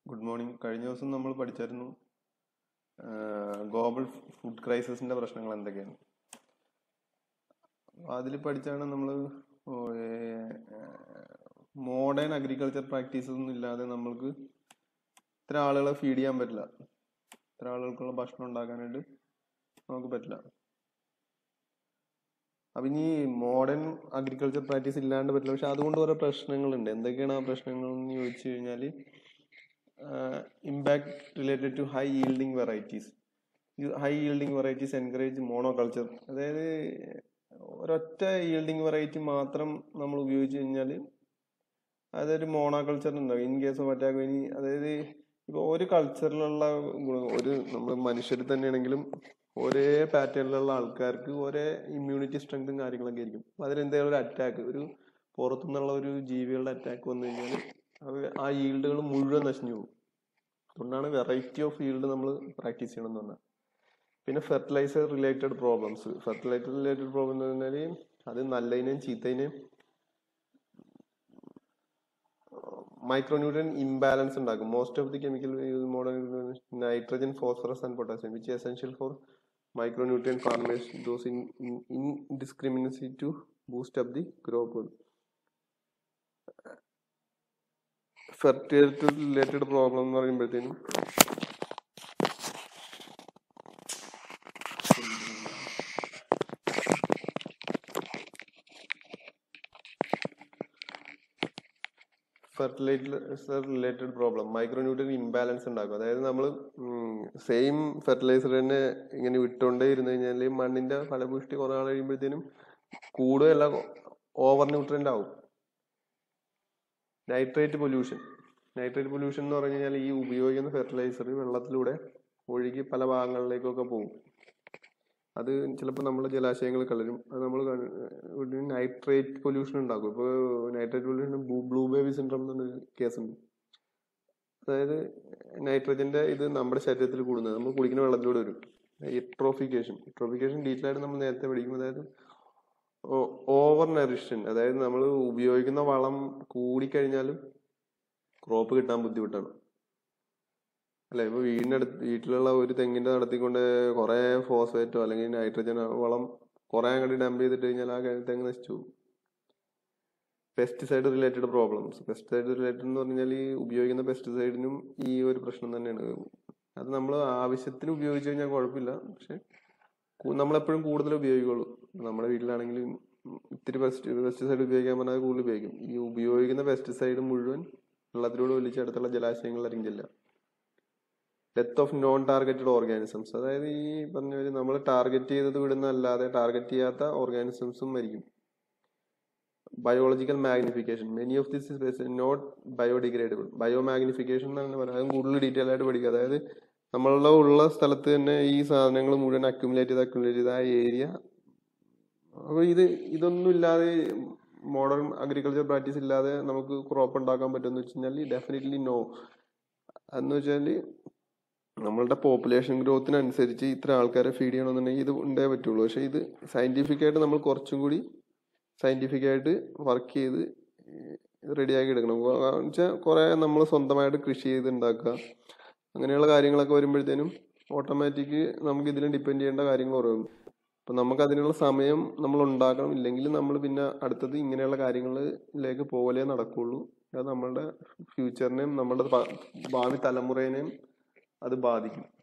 good morning കഴിഞ്ഞ ദിവസം നമ്മൾ പഠിച്ചായിരുന്നു ഗ്ലോബൽ ഫുഡ് ക്രൈസിസിന്റെ പ്രശ്നങ്ങൾ എന്തൊക്കെയാണ് അതിൽ പഠിച്ചാണ് നമ്മൾ മോഡേൺ അഗ്രികൾച്ചർ പ്രാക്ടീസസ് ഒന്നും ഇല്ലാതെ നമ്മൾക്ക് ഇത്ര ആളുകളെ ഫീഡ് ചെയ്യാൻ പറ്റില്ല ഇത്ര ആളുകൾക്കുള്ള ഭക്ഷണം ഉണ്ടാക്കാനായിട്ട് നമുക്ക് പറ്റില്ല അപ്പം ഇനി മോഡേൺ അഗ്രികൾച്ചർ പ്രാക്ടീസ് ഇല്ലാണ്ട് പറ്റില്ല പക്ഷെ അതുകൊണ്ട് കുറെ പ്രശ്നങ്ങളുണ്ട് എന്തൊക്കെയാണ് ആ പ്രശ്നങ്ങൾ എന്ന് ചോദിച്ചു കഴിഞ്ഞാൽ impact related to high yielding varieties high yielding varieties encourage monoculture അതായത് ഒരൊറ്റ yielding വെറൈറ്റി മാത്രം നമ്മൾ ഉപയോഗിച്ച് കഴിഞ്ഞാൽ അതൊരു മോണോകൾച്ചർ ഉണ്ടാവും ഇൻ കേസ് ഓഫ് അറ്റാക്ക് ഇനി അതായത് ഇപ്പോൾ ഒരു കൾച്ചറിലുള്ള ഒരു നമ്മൾ മനുഷ്യർ തന്നെയാണെങ്കിലും ഒരേ പാറ്റേണിലുള്ള ആൾക്കാർക്ക് ഒരേ ഇമ്മ്യൂണിറ്റി സ്ട്രെങ്തും കാര്യങ്ങളൊക്കെ ആയിരിക്കും അപ്പൊ അതിലെന്തെങ്കിലും ഒരു അറ്റാക്ക് ഒരു പുറത്തുനിന്നുള്ള ഒരു ജീവികളുടെ അറ്റാക്ക് വന്നു കഴിഞ്ഞാൽ അത് ആ ഈൽഡുകൾ മുഴുവൻ നശിഞ്ഞു പോകും അതുകൊണ്ടാണ് വെറൈറ്റി ഓഫ് ഈൽഡ് നമ്മൾ പ്രാക്ടീസ് ചെയ്യണം എന്ന് പറഞ്ഞാൽ പിന്നെ fertiliser related problems fertiliser related problem എന്ന് പറഞ്ഞാൽ അത് നല്ലതിനെയും ചീത്തതിനെയും മൈക്രോന്യൂട്രിയൻ ഇംബാലൻസ് ഉണ്ടാക്കും most of the chemical modern nitrogen phosphorus and potassium which essential for micronutrient farmers those in indiscriminately to boost up the crop fertility related problem എന്ന് പറയുമ്പോഴത്തേനും fertiliser related problem micronutrient imbalance ഉണ്ടാക്കും അതായത് നമ്മൾ same fertiliser തന്നെ ഇങ്ങനെ വിട്ടുകൊണ്ടേ ഇരുന്ന് കഴിഞ്ഞാൽ മണ്ണിന്റെ ഫലപുഷ്ടി കുറെ നാൾ കഴിയുമ്പോഴത്തേനും കൂടുതൽ ഓവർ ന്യൂട്രിയന്റ് ആവും നൈട്രേറ്റ് പൊല്യൂഷൻ നൈട്രേറ്റ് പൊല്യൂഷൻ എന്ന് പറഞ്ഞു കഴിഞ്ഞാൽ ഈ ഉപയോഗിക്കുന്ന ഫെർട്ടിലൈസർ വെള്ളത്തിലൂടെ ഒഴുകി പല ഭാഗങ്ങളിലേക്കൊക്കെ പോകും അത് ചിലപ്പോൾ നമ്മുടെ ജലാശയങ്ങൾ കളരും അത് നമ്മൾ നൈട്രേറ്റ് പൊല്യൂഷൻ ഉണ്ടാക്കും ഇപ്പോൾ nitrate pollution blue baby syndrome എന്നൊരു കേസുണ്ട് അതായത് നൈട്രജന്റെ ഇത് നമ്മുടെ ശരീരത്തിൽ കൂടുന്നത് നമ്മൾ കുടിക്കുന്ന വെള്ളത്തിലൂടെ വരും ഇട്രോഫിക്കേഷൻ ഇട്രോഫിക്കേഷൻ ഡീറ്റെയിൽ ആയിട്ട് നമ്മൾ നേരത്തെ പഠിക്കും അതായത് ഓവർ നറിഷൻ അതായത് നമ്മൾ ഉപയോഗിക്കുന്ന വളം കൂടിക്കഴിഞ്ഞാലും ക്രോപ്പ് കിട്ടാൻ ബുദ്ധിമുട്ടാണ് അല്ല ഇപ്പൊ വീടിനടുത്ത് വീട്ടിലുള്ള ഒരു തെങ്ങിന്റെ നടത്തിക്കൊണ്ട് കുറെ ഫോസ്ഫേറ്റോ അല്ലെങ്കിൽ നൈട്രജൻ വളം കുറെ അങ്ങോട്ട് ഡംപ് ചെയ്തിട്ട് കഴിഞ്ഞാൽ ആ തെങ്ങ് നശിച്ചു പോകും pesticide related problems pesticide related എന്ന് പറഞ്ഞാൽ ഈ ഉപയോഗിക്കുന്ന പെസ്റ്റിസൈഡിനും ഈ ഒരു പ്രശ്നം തന്നെയാണ് അത് നമ്മൾ ആവശ്യത്തിന് ഉപയോഗിച്ചു കഴിഞ്ഞാൽ കുഴപ്പമില്ല പക്ഷെ നമ്മളെപ്പോഴും കൂടുതൽ ഉപയോഗിക്കുള്ളൂ നമ്മുടെ വീട്ടിലാണെങ്കിലും ഇത്തിരി പെസ്റ്റി പെസ്റ്റിസൈഡ് ഉപയോഗിക്കാൻ പറഞ്ഞാൽ കൂടുതൽ ഉപയോഗിക്കും ഈ ഉപയോഗിക്കുന്ന പെസ്റ്റിസൈഡ് മുഴുവൻ വെള്ളത്തിലൂടെ ഒലിച്ച് അടുത്തുള്ള ജലാശയങ്ങളിലായിരിക്കും ചെല്ലുക death of non targeted organisms അതായത് ഈ പറഞ്ഞ പോലെ നമ്മൾ ടാർഗറ്റ് ചെയ്തത് വിടുന്ന അല്ലാതെ ടാർഗറ്റ് ചെയ്യാത്ത ഓർഗാനിസംസും മരിക്കും biological magnification many of this is not biodegradable bio magnification എന്നാണ് പറയുന്നത് അതും കൂടുതൽ ഡീറ്റെയിൽ ആയിട്ട് പഠിക്കുക അതായത് നമ്മളുടെ ഉള്ള സ്ഥലത്ത് തന്നെ ഈ സാധനങ്ങൾ മുഴുവൻ അക്യുമുലേറ്റ് ചെയ്ത് അക്യുമുലേറ്റ് ചെയ്ത് ആ ഏരിയ അപ്പോൾ ഇത് ഇതൊന്നും ഇല്ലാതെ മോഡേൺ അഗ്രികൾച്ചർ പ്രാക്ടീസ് ഇല്ലാതെ നമുക്ക് ക്രോപ്പ് ഉണ്ടാക്കാൻ പറ്റുമെന്ന് വെച്ച് കഴിഞ്ഞാൽ ഡെഫിനറ്റ്ലി നോ എന്ന് വെച്ചാൽ നമ്മളുടെ പോപ്പുലേഷൻ ഗ്രോത്തിനനുസരിച്ച് ഇത്ര ആൾക്കാരെ ഫീഡ് ചെയ്യണമെന്നുണ്ടെങ്കിൽ ഇത് ഉണ്ടേ പറ്റുള്ളൂ പക്ഷെ ഇത് സയന്റിഫിക് ആയിട്ട് നമ്മൾ കുറച്ചും കൂടി സയന്റിഫിക് ആയിട്ട് വർക്ക് ചെയ്ത് റെഡിയാക്കി എടുക്കണം വെച്ചാൽ കുറെ നമ്മൾ സ്വന്തമായിട്ട് കൃഷി ചെയ്ത് ഉണ്ടാക്കുക അങ്ങനെയുള്ള കാര്യങ്ങളൊക്കെ വരുമ്പോഴത്തേനും ഓട്ടോമാറ്റിക് നമുക്ക് ഇതിലും ഡിപ്പെൻഡ് ചെയ്യേണ്ട കാര്യങ്ങൾ കുറയും അപ്പൊ നമുക്ക് അതിനുള്ള സമയം നമ്മൾ ഉണ്ടാക്കണം ഇല്ലെങ്കിൽ നമ്മൾ പിന്നെ അടുത്തത് ഇങ്ങനെയുള്ള കാര്യങ്ങളിലേക്ക് പോകലേ നടക്കുള്ളൂ അത് നമ്മളുടെ ഫ്യൂച്ചറിനെയും നമ്മളുടെ ഭാവി തലമുറേനെയും അത് ബാധിക്കും